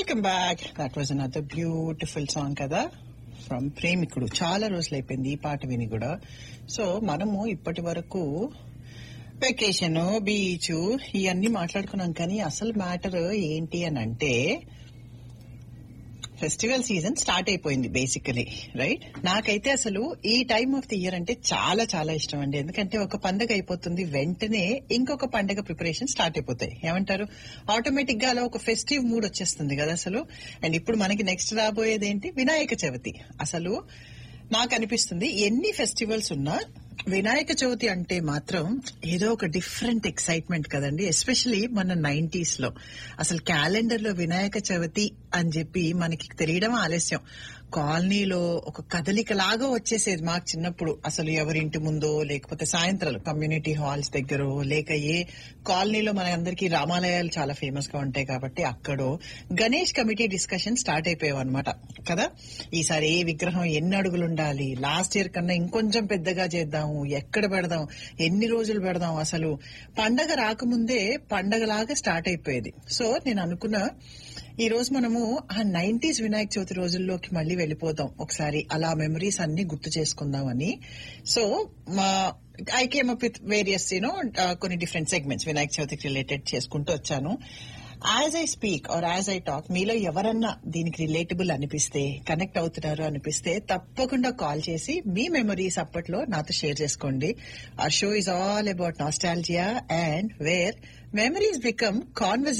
welcome back that was another beautiful song కదా ఫ్రమ్ ప్రేమికుడు చాలా రోజులు అయిపోయింది ఈ పాట విని కూడా సో మనము ఇప్పటి వరకు వెకేషన్ బీచ్ ఇవన్నీ మాట్లాడుకున్నాం కానీ అసలు మ్యాటర్ ఏంటి అని అంటే ఫెస్టివల్ సీజన్ స్టార్ట్ అయిపోయింది బేసికలీ రైట్ నాకైతే అసలు ఈ టైమ్ ఆఫ్ ది ఇయర్ అంటే చాలా చాలా ఇష్టం అండి ఎందుకంటే ఒక పండగ అయిపోతుంది వెంటనే ఇంకొక పండగ ప్రిపరేషన్ స్టార్ట్ అయిపోతాయి ఏమంటారు ఆటోమేటిక్ గా అలా ఒక ఫెస్టివ్ మూడ్ వచ్చేస్తుంది కదా అసలు అండ్ ఇప్పుడు మనకి నెక్స్ట్ రాబోయేది ఏంటి వినాయక చవితి అసలు నాకు అనిపిస్తుంది ఎన్ని ఫెస్టివల్స్ ఉన్నా వినాయక చవితి అంటే మాత్రం ఏదో ఒక డిఫరెంట్ ఎక్సైట్మెంట్ కదండి ఎస్పెషలీ మన నైన్టీస్ లో అసలు క్యాలెండర్ లో వినాయక చవితి అని చెప్పి మనకి తెలియడం ఆలస్యం కాలనీలో ఒక కదలిక లాగా వచ్చేసేది మాకు చిన్నప్పుడు అసలు ఎవరింటి ముందో లేకపోతే సాయంత్రాలు కమ్యూనిటీ హాల్స్ దగ్గర లేక ఏ కాలనీలో మన అందరికీ రామాలయాలు చాలా ఫేమస్ గా ఉంటాయి కాబట్టి అక్కడో గణేష్ కమిటీ డిస్కషన్ స్టార్ట్ అయిపోయావు అనమాట కదా ఈసారి ఏ విగ్రహం ఎన్ని అడుగులు ఉండాలి లాస్ట్ ఇయర్ కన్నా ఇంకొంచెం పెద్దగా చేద్దాము ఎక్కడ పెడదాం ఎన్ని రోజులు పెడదాం అసలు పండగ రాకముందే పండగలాగా స్టార్ట్ అయిపోయేది సో నేను అనుకున్నా ఈ రోజు మనము ఆ నైన్టీస్ వినాయక చవితి రోజుల్లోకి మళ్ళీ వెళ్ళిపోతాం ఒకసారి అలా మెమరీస్ అన్ని గుర్తు చేసుకుందామని సో మా I came up with various you know కొన్ని different segments Vinayaka Chavithi related చేసుకుంటూ వచ్చాను as I speak or as I talk మీలో ఎవరన్నా దీనికి రిలేటబుల్ అనిపిస్తే కనెక్ట్ అవుతున్నారు అనిపిస్తే తప్పకుండా కాల్ చేసి మీ మెమరీస్ అప్పట్లో నాతో షేర్ చేసుకోండి ఆ show is all about nostalgia and where memories become converse